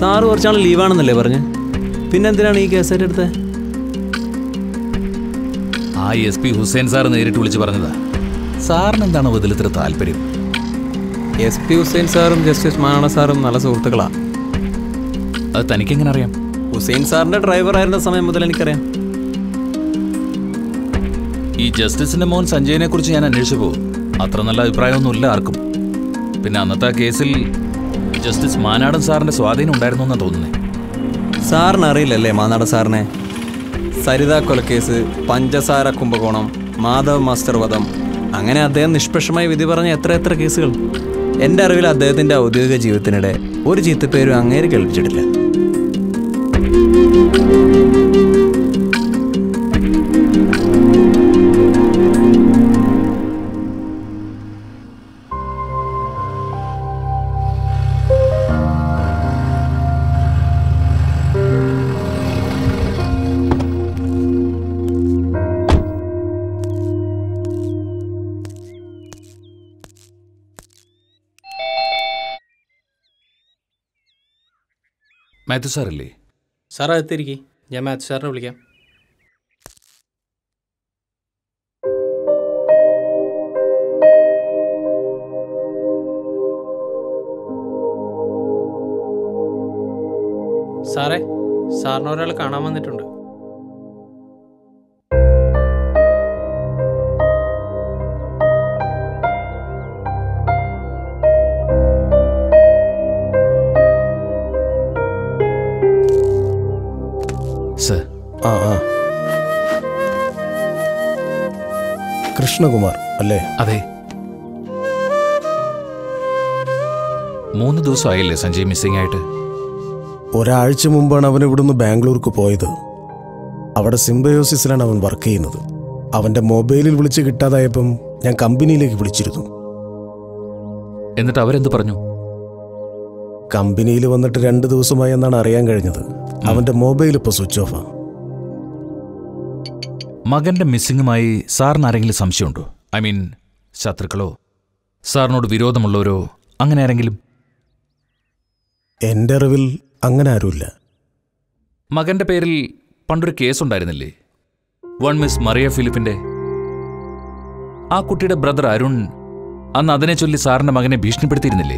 Sir കുറച്ചാൾ ലീവാണെന്നല്ലേ പറഞ്ഞ് പിന്നെ എന്തിനാണ് ഈ കേസായിട്ട് എടുത്തത് ആ എസ് പി ഹുസൈൻ സാർ നേരിട്ട് വിളിച്ച് പറഞ്ഞതാ സാറിന് എന്താണ് ഇതിൽ ഇത്ര താല്പര്യം എസ് പി ഹുസൈൻ സാറും ജസ്റ്റിസ് മാണ സാറും നല്ല സുഹൃത്തുക്കളാണ് അത് തനിക്കെങ്ങനെ അറിയാം ഹുസൈൻ സാറിന്റെ ഡ്രൈവർ ആയിരുന്ന സമയം മുതൽ എനിക്കറിയാം ഈ ജസ്റ്റിസിന്റെ മോൻ സഞ്ജയനെ കുറിച്ച് ഞാൻ അന്വേഷിച്ചപ്പോൾ അത്ര നല്ല അഭിപ്രായമൊന്നുമില്ല ആർക്കും പിന്നെ അന്നത്തെ ആ കേസിൽ ജസ്റ്റിസ് മാനാടൻ സാറിന്റെ സ്വാധീനം ഉണ്ടായിരുന്നു എന്നാണ് തോന്നുന്നത് സാറിന് അറിയില്ലല്ലേ മാനാട സാറിനെ സരിത കൊലക്കേസ് പഞ്ചസാര കുംഭകോണം മാധവ് മാസ്റ്റർ വധം അങ്ങനെ അദ്ദേഹം നിഷ്പക്ഷമായി വിധി പറഞ്ഞ എത്ര എത്ര കേസുകൾ എൻ്റെ അറിവിൽ അദ്ദേഹത്തിൻ്റെ ഔദ്യോഗിക ജീവിതത്തിനിടെ ഒരു ചീത്തപ്പേരും അങ്ങേര് കേൾപ്പിച്ചിട്ടില്ല മാത്യു സാറല്ലേ സാർ അകത്തിരിക്കേ ഞാൻ മാത്യു സാറിനെ വിളിക്കാം സാറേ സാറിനെ ഒരാൾ കാണാൻ വന്നിട്ടുണ്ട് സർ ആ ആ കൃഷ്ണകുമാർ അല്ലേ അതെ മൂന്ന് ദിവസമായില്ലേ സഞ്ജയ് മിസ്സിംഗ് ആയിട്ട് ഒരാഴ്ച മുമ്പാണ് അവൻ ഇവിടുന്ന് ബാംഗ്ലൂർക്ക് പോയത് അവിടെ സിംബയോസിസിലാണ് അവൻ വർക്ക് ചെയ്യുന്നത് അവൻ്റെ മൊബൈലിൽ വിളിച്ച് കിട്ടാതായപ്പം ഞാൻ കമ്പനിയിലേക്ക് വിളിച്ചിരുന്നു എന്നിട്ട് അവരെന്ത് പറഞ്ഞു കമ്പനിയിൽ വന്നിട്ട് രണ്ട് ദിവസമായി എന്നാണ് അറിയാൻ കഴിഞ്ഞത് അവൻ്റെ മൊബൈൽ ഇപ്പോൾ സ്വിച്ച് ഓഫാണ് മകന്റെ മിസ്സിങ്ങുമായി സാറിന് ആരെങ്കിലും സംശയമുണ്ടോ ഐ മീൻ ശത്രുക്കളോ സാറിനോട് വിരോധമുള്ളവരോ അങ്ങനെ ആരെങ്കിലും എൻ്റെ അറിവിൽ അങ്ങനെ ആരുമില്ല മകന്റെ പേരിൽ പണ്ടൊരു കേസ് ഉണ്ടായിരുന്നില്ലേ വൺ മിസ് മറിയ ഫിലിപ്പിന്റെ ആ കുട്ടിയുടെ ബ്രദർ അരുൺ അന്ന് അതിനെ ചൊല്ലി സാറിന്റെ മകനെ ഭീഷണിപ്പെടുത്തിയിരുന്നില്ലേ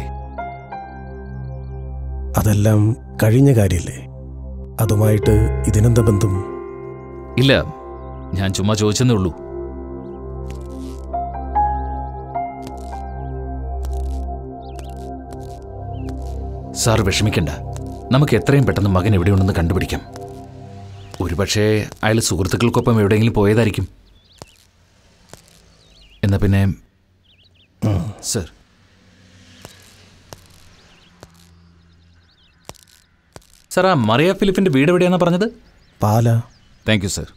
അതെല്ലാം കഴിഞ്ഞ കാര്യമല്ലേ അതുമായിട്ട് ഇതിനെന്താ ബന്ധം ഇല്ല ഞാൻ ചുമ്മാ ചോദിച്ചെന്നേ ഉള്ളൂ സാർ വിഷമിക്കണ്ട നമുക്ക് എത്രയും പെട്ടെന്ന് മകൻ എവിടെയുണ്ടെന്ന് കണ്ടുപിടിക്കാം ഒരുപക്ഷേ അയാൾ സുഹൃത്തുക്കൾക്കൊപ്പം എവിടെയെങ്കിലും പോയതായിരിക്കും എന്നാ പിന്നെ സർ സാർ ആ മറിയ ഫിലിപ്പിന്റെ വീട് എവിടെയാണെന്നാ പറഞ്ഞത് Pala thank you sir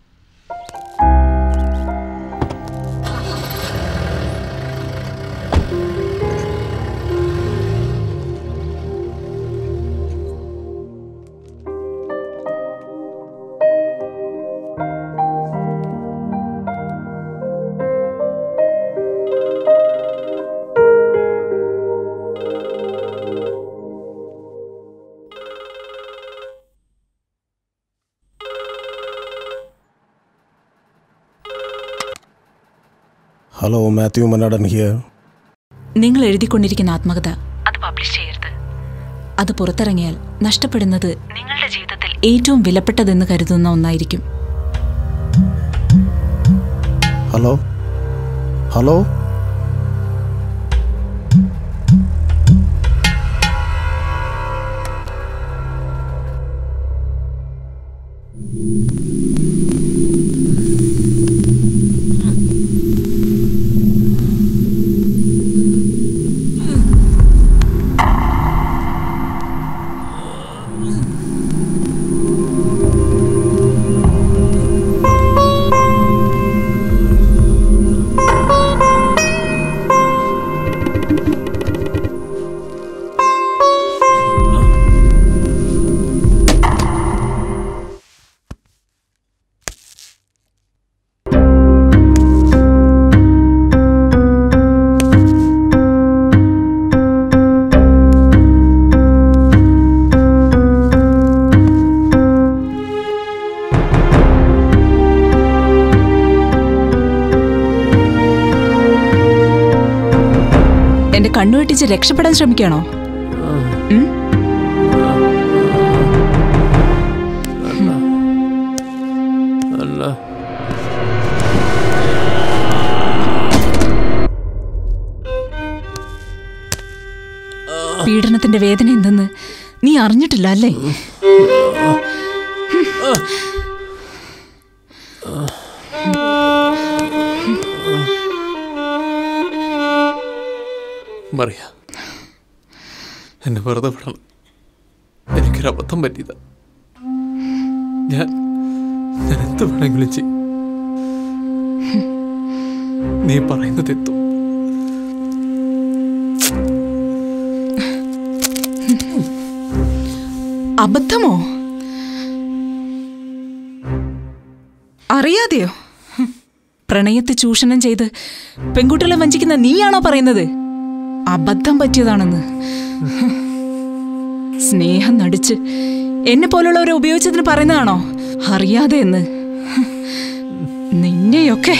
hello Mathew Mannadan here നിങ്ങൾ എഴുതിക്കൊണ്ടിരിക്കുന്ന ആത്മകഥ അത് പബ്ലിഷ് ചെയ്യരുത് അത് പുറത്തിറങ്ങിയാൽ നഷ്ടപ്പെടുന്നത് നിങ്ങളുടെ ജീവിതത്തിൽ ഏറ്റവും വിലപ്പെട്ടതെന്ന് കരുതുന്ന ഒന്നായിരിക്കും ഹലോ ഹലോ കണ്ണുവെട്ടിച്ച് രക്ഷപ്പെടാൻ ശ്രമിക്കണോ ഉം? അല്ല പീഡനത്തിന്റെ വേദന എന്തെന്ന് നീ അറിഞ്ഞിട്ടില്ല അല്ലേ മറിയ എന്നെ വെറുതെ വിടണം എനിക്കൊരു അബദ്ധം പറ്റിയതാ ഞാൻ ഞാൻ എന്ത് വേണമെങ്കിലും ചെയ്യും നീ പറയുന്നത് എത്തും അബദ്ധമോ അറിയാതെയോ ഹും. പ്രണയത്തെ ചൂഷണം ചെയ്ത് പെൺകുട്ടികളെ വഞ്ചിക്കുന്ന നീയാണോ പറയുന്നത് അബദ്ധം പറ്റിയതാണെന്ന് ഹും. സ്നേഹം നടിച്ച് എന്നെ പോലുള്ളവരെ ഉപയോഗിച്ചതിന് പറയുന്നതാണോ അറിയാതെ എന്ന് ഹും. നിന്നെയൊക്കെ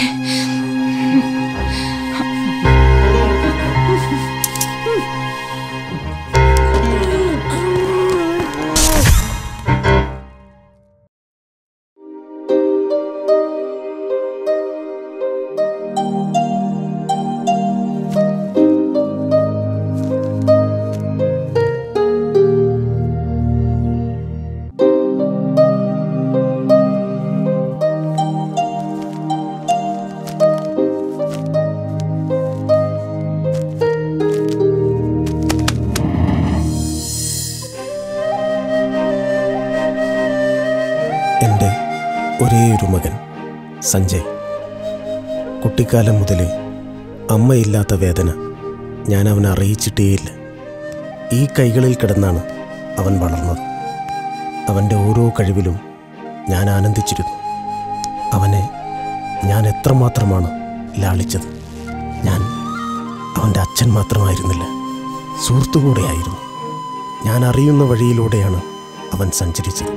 എൻ്റെ ഒരേ ഒരു മകൻ സഞ്ജയ് കുട്ടിക്കാലം മുതലേ അമ്മയില്ലാത്ത വേദന ഞാൻ അവനെ അറിയിച്ചിട്ടേയില്ല ഈ കൈകളിൽ കിടന്നാണ് അവൻ വളർന്നത് അവൻ്റെ ഓരോ കഴിവിലും ഞാൻ ആനന്ദിച്ചിരുന്നു അവനെ ഞാൻ എത്രമാത്രമാണ് ലാളിച്ചത് ഞാൻ അവൻ്റെ അച്ഛൻ മാത്രമായിരുന്നില്ല സുഹൃത്തുകൂടെയായിരുന്നു ഞാൻ അറിയുന്ന വഴിയിലൂടെയാണ് അവൻ സഞ്ചരിച്ചത്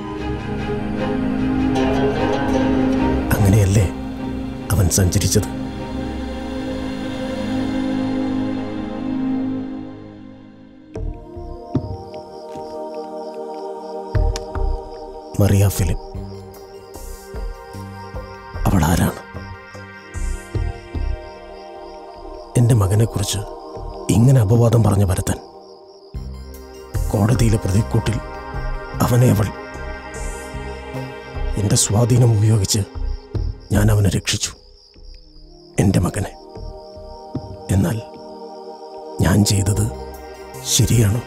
അങ്ങനെയല്ലേ അവൻ സഞ്ചരിച്ചത് മറിയ ഫിലിപ്പ് അവൾ ആരാണ് എൻ്റെ മകനെക്കുറിച്ച് ഇങ്ങനെ അപവാദം പറഞ്ഞു പരത്താൻ കോടതിയിലെ പ്രതിക്കൂട്ടിൽ അവനെ അവൾ എൻ്റെ സ്വാധീനം ഉപയോഗിച്ച് ഞാൻ അവനെ രക്ഷിച്ചു എൻ്റെ മകനെ എന്നാൽ ഞാൻ ചെയ്തത് ശരിയാണോ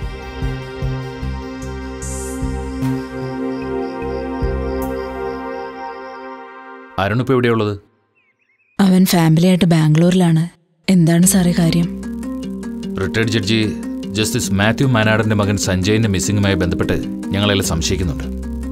അരുണിപ്പോൾ എവിടെയുള്ളത് അവൻ ഫാമിലിയായിട്ട് ബാംഗ്ലൂരിലാണ് എന്താണ് സാറേ കാര്യം റിട്ടയർഡ് ജഡ്ജി ജസ്റ്റിസ് മാത്യു മാനാടന്റെ മകൻ സഞ്ജയിന്റെ മിസ്സിംഗുമായി ബന്ധപ്പെട്ട് ഞങ്ങളെല്ലാം സംശയിക്കുന്നുണ്ട്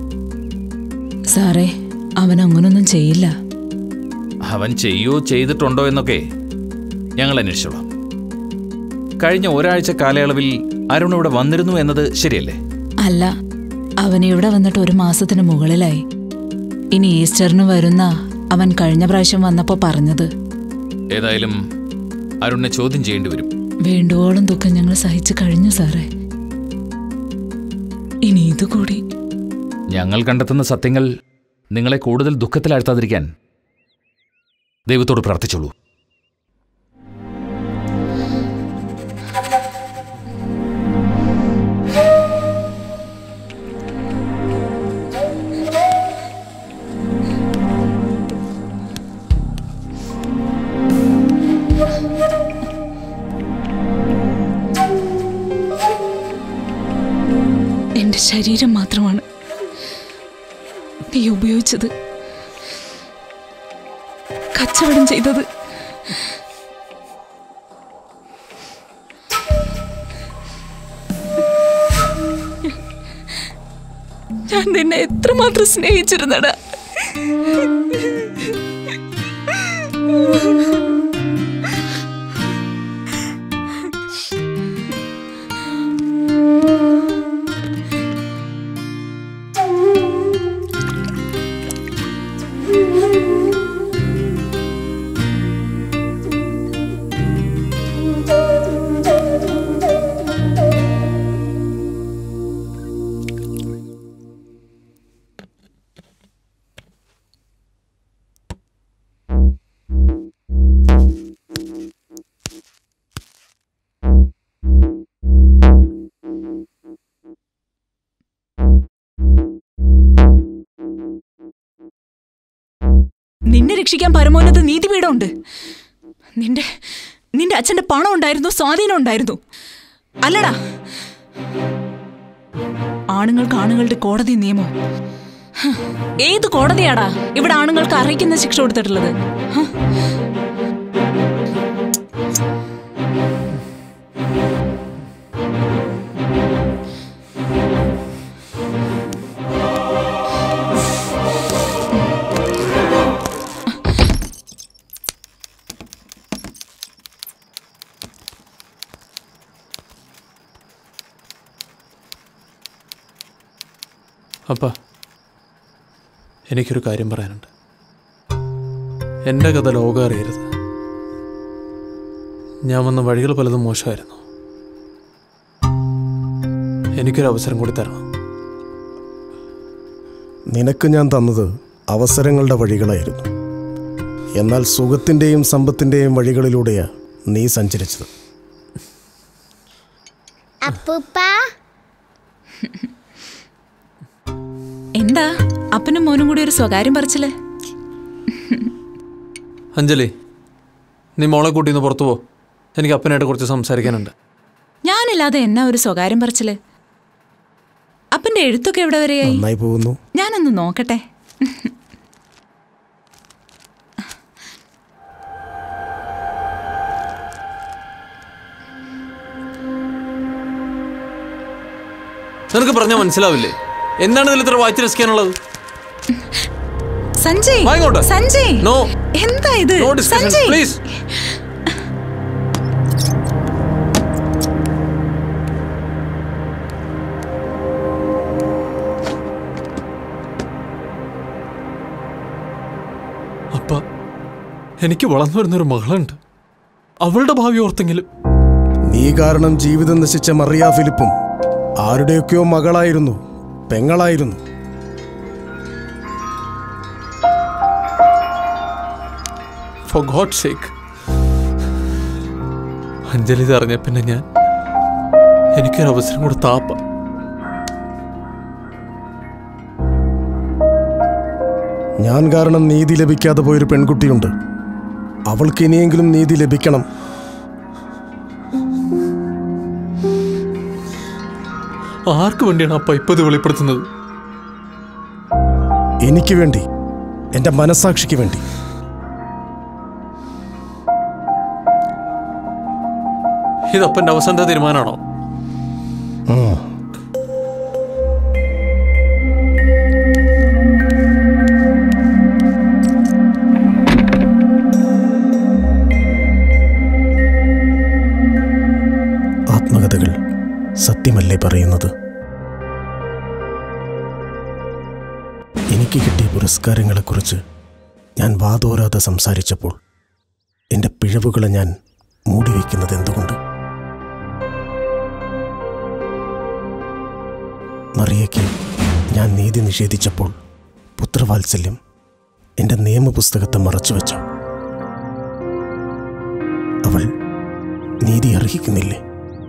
സാറേ അവൻ അങ്ങനൊന്നും ചെയ്യില്ല അവൻ ചെയ്യോ ചെയ്തിട്ടുണ്ടോ എന്നൊക്കെ ഞങ്ങൾ അന്വേഷിച്ചോളാം കഴിഞ്ഞ ഒരാഴ്ച കാലയളവിൽ അരുൺ ഇവിടെ വന്നിരുന്നു എന്നത് ശരിയല്ലേ അല്ല അവൻ ഇവിടെ വന്നിട്ട് ഒരു മാസത്തിന് മുകളിലായി ഇനി ഈസ്റ്ററിന് വരുന്ന അവൻ കഴിഞ്ഞ പ്രാവശ്യം വന്നപ്പോ പറഞ്ഞത് ഏതായാലും അരുണിനെ ചോദ്യം ചെയ്യേണ്ടി വരും വേണ്ടുവോളം ദുഃഖം ഞങ്ങൾ സഹിച്ചു കഴിഞ്ഞു സാറേ ഇനി ഇതുകൂടി ഞങ്ങൾ കണ്ടെത്തുന്ന സത്യങ്ങൾ നിങ്ങളെ കൂടുതൽ ദുഃഖത്തിലാഴ്ത്താതിരിക്കാൻ ദൈവത്തോട് പ്രാർത്ഥിച്ചോളൂ എന്റെ ശരീരം മാത്രമാണ് നീ ഉപയോഗിച്ചത് കച്ചവടം ചെയ്തത് ഞാൻ നിന്നെ എത്രമാത്രം സ്നേഹിച്ചിരുന്നടാ ശിക്ഷിക്കാൻ പരമോന്നത നീതിപീഠമുണ്ട് നിന്റെ നിന്റെ അച്ഛന്റെ പണം ഉണ്ടായിരുന്നു സ്വാധീനം ഉണ്ടായിരുന്നു അല്ലടാ ആണുങ്ങൾക്ക് ആണുങ്ങളുടെ കോടതി നിയമം ഹ്, ഏത് കോടതിയാടാ ഇവിടെ ആണുങ്ങൾക്ക് അറിയിക്കുന്ന ശിക്ഷ കൊടുത്തിട്ടുള്ളത് ഹ്? അപ്പ എനിക്കൊരു കാര്യം പറയാനുണ്ട് എൻ്റെ കഥ ലോകം അറിയരുത് ഞാൻ വന്ന വഴികൾ പലതും മോശമായിരുന്നു എനിക്കൊരു അവസരം കൂടി തരണം നിനക്ക് ഞാൻ തന്നത് അവസരങ്ങളുടെ വഴികളായിരുന്നു എന്നാൽ സുഖത്തിൻ്റെയും സമ്പത്തിൻ്റെയും വഴികളിലൂടെയാ നീ സഞ്ചരിച്ചത് അപ്പൂപ്പ എന്താ അപ്പനും മോനും കൂടി ഒരു സ്വകാര്യം പറിച്ചില്ലേ അഞ്ജലി നീ മോളെ കൂട്ടി ഒന്ന് പുറത്തു പോ എനിക്ക് അപ്പനായിട്ട് കുറച്ച് സംസാരിക്കാനുണ്ട് ഞാനില്ലാതെ എന്നാ ഒരു സ്വകാര്യം പറിച്ചില് അപ്പന്റെ എഴുത്തൊക്കെ എവിടെ വരെയായി നന്നായി പോകുന്നു ഞാനൊന്ന് നോക്കട്ടെ നിനക്ക് പറഞ്ഞാൽ മനസ്സിലാവില്ലേ എന്താണ് ഇതിൽ ഇത്ര വായിച്ച് രസിക്കാനുള്ളത് സഞ്ജയ് വാ ഇങ്ങോട്ട്. സഞ്ജയ് No. എന്താ ഇത് നോ ഡിസ്കഷൻ സഞ്ജയ് പ്ലീസ് അപ്പ എനിക്ക് വളർന്നു വരുന്നൊരു മകളുണ്ട് അവളുടെ ഭാവി ഓർത്തെങ്കിലും നീ കാരണം ജീവിതം നശിച്ച മറിയ ഫിലിപ്പും ആരുടെയൊക്കെയോ മകളായിരുന്നു പെങ്ങളായിരുന്നു ഫോർ ഗോഡ് സേക്ക് അഞ്ജലി ഇത് അറിഞ്ഞ പിന്നെ ഞാൻ എനിക്കൊരു അവസരം കൂടെ താപ്പ ഞാൻ കാരണം നീതി ലഭിക്കാതെ പോയൊരു പെൺകുട്ടിയുണ്ട് അവൾക്ക് ഇനിയെങ്കിലും നീതി ലഭിക്കണം ആർക്ക് വേണ്ടിയാണ് അപ്പ ഇപ്പൊ ഇത് വെളിപ്പെടുത്തുന്നത് എനിക്ക് വേണ്ടി എൻ്റെ മനസാക്ഷിക്ക് വേണ്ടി ഇത് അപ്പന്റെ അവസാനത്തെ തീരുമാനമാണോ ആത്മകഥകൾ സത്യമല്ലേ പറയുന്നത് എനിക്ക് കിട്ടിയ പുരസ്കാരങ്ങളെക്കുറിച്ച് ഞാൻ വാതോരാതെ സംസാരിച്ചപ്പോൾ എൻ്റെ പിഴവുകളെ ഞാൻ മൂടിവെക്കുന്നത് എന്തുകൊണ്ട് മറിയയ്ക്ക് ഞാൻ നീതി നിഷേധിച്ചപ്പോൾ പുത്രവാത്സല്യം എൻ്റെ നിയമപുസ്തകത്തെ മറച്ചുവെച്ചു അവൾ നീതി അർഹിക്കുന്നില്ലേ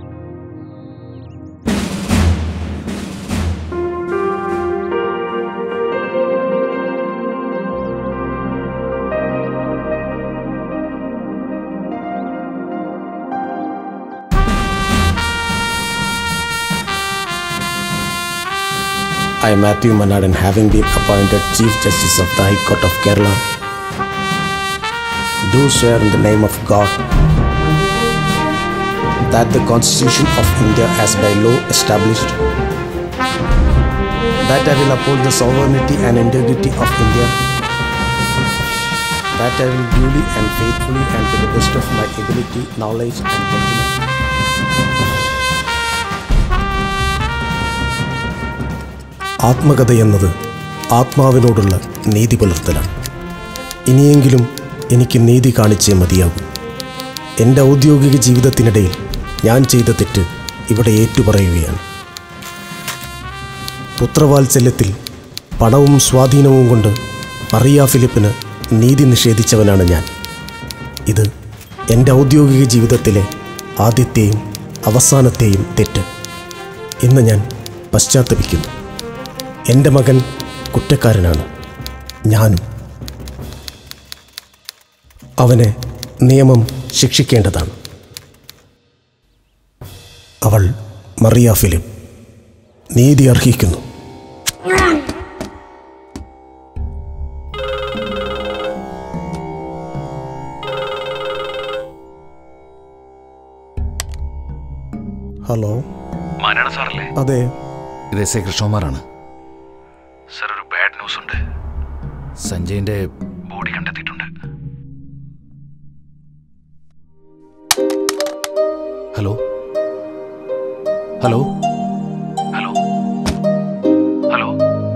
I, Matthew Manadan, having been appointed Chief Justice of the High Court of Kerala, do swear in the name of God that the Constitution of India as by law established, that I will uphold the sovereignty and integrity of India, that I will duly and faithfully and to the best of my ability, knowledge and judgment ആത്മകഥ എന്നത് ആത്മാവിനോടുള്ള നീതി പുലർത്തലാണ് ഇനിയെങ്കിലും എനിക്ക് നീതി കാണിച്ചേ മതിയാകൂ എൻ്റെ ഔദ്യോഗിക ജീവിതത്തിനിടയിൽ ഞാൻ ചെയ്ത തെറ്റ് ഇവിടെ ഏറ്റുപറയുകയാണ് പുത്രവാത്സല്യത്തിൽ പണവും സ്വാധീനവും കൊണ്ട് മറിയ ഫിലിപ്പിന് നീതി നിഷേധിച്ചവനാണ് ഞാൻ ഇത് എൻ്റെ ഔദ്യോഗിക ജീവിതത്തിലെ ആദ്യത്തെയും അവസാനത്തെയും തെറ്റ് ഇന്ന് ഞാൻ പശ്ചാത്തപിക്കുന്നു എൻ്റെ മകൻ കുറ്റക്കാരനാണ് ഞാനും അവനെ നിയമം ശിക്ഷിക്കേണ്ടതാണ് അവൾ മറിയ ഫിലിപ്പ് നീതി അർഹിക്കുന്നു ഹലോ മാനാണ് സാറല്ലേ അതെ ഇത് എസ് എ കൃഷ്ണകുമാറാണ് സർ ഒരു ബാഡ് ന്യൂസ് ഉണ്ട് സഞ്ജയിന്റെ ബോഡി കണ്ടെത്തിയിട്ടുണ്ട് ഹലോ ഹലോ ഹലോ ഹലോ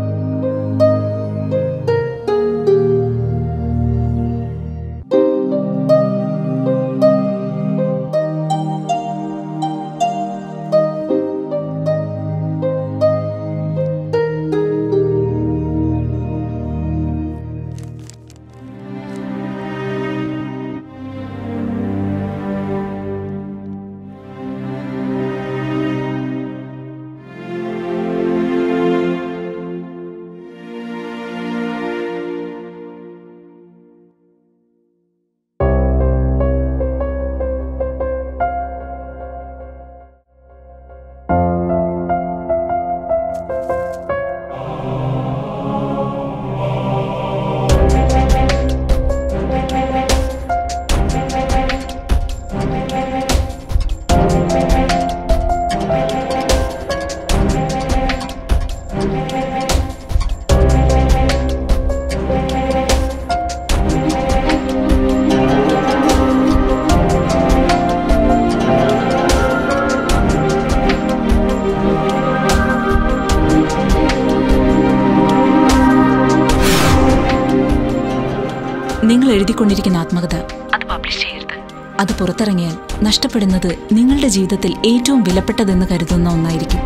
നിങ്ങൾ എഴുതിക്കൊണ്ടിരിക്കുന്ന ആത്മകഥ അത് പബ്ലിഷ് ചെയ്യരുത് അത് പുറത്തിറങ്ങിയാൽ നഷ്ടപ്പെടുന്നത് നിങ്ങളുടെ ജീവിതത്തിൽ ഏറ്റവും വിലപ്പെട്ടതെന്ന് കരുതുന്ന ഒന്നായിരിക്കും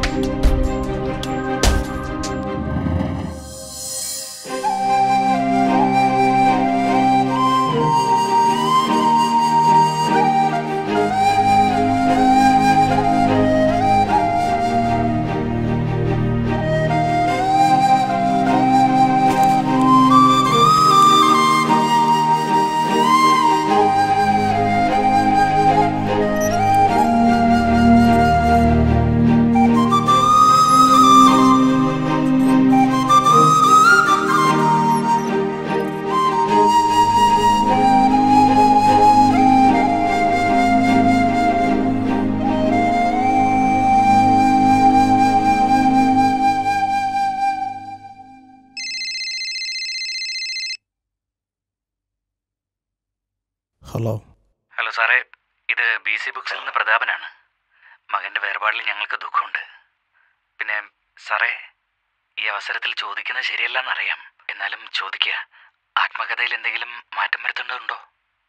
ഹലോ ഹലോ സാറേ ഇത് ബി സി ബുക്സിൽ നിന്ന് പ്രതാപനാണ് മകൻ്റെ വേർപാടിൽ ഞങ്ങൾക്ക് ദുഃഖമുണ്ട് പിന്നെ സാറേ ഈ അവസരത്തിൽ ചോദിക്കുന്നത് ശരിയല്ലെന്നറിയാം എന്നാലും ചോദിക്കുക ആത്മകഥയിൽ എന്തെങ്കിലും മാറ്റം വരുത്തേണ്ടതുണ്ടോ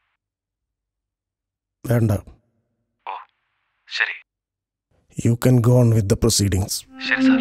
വേണ്ട ഓ ശരി you can go on with the proceedings ശരി സാർ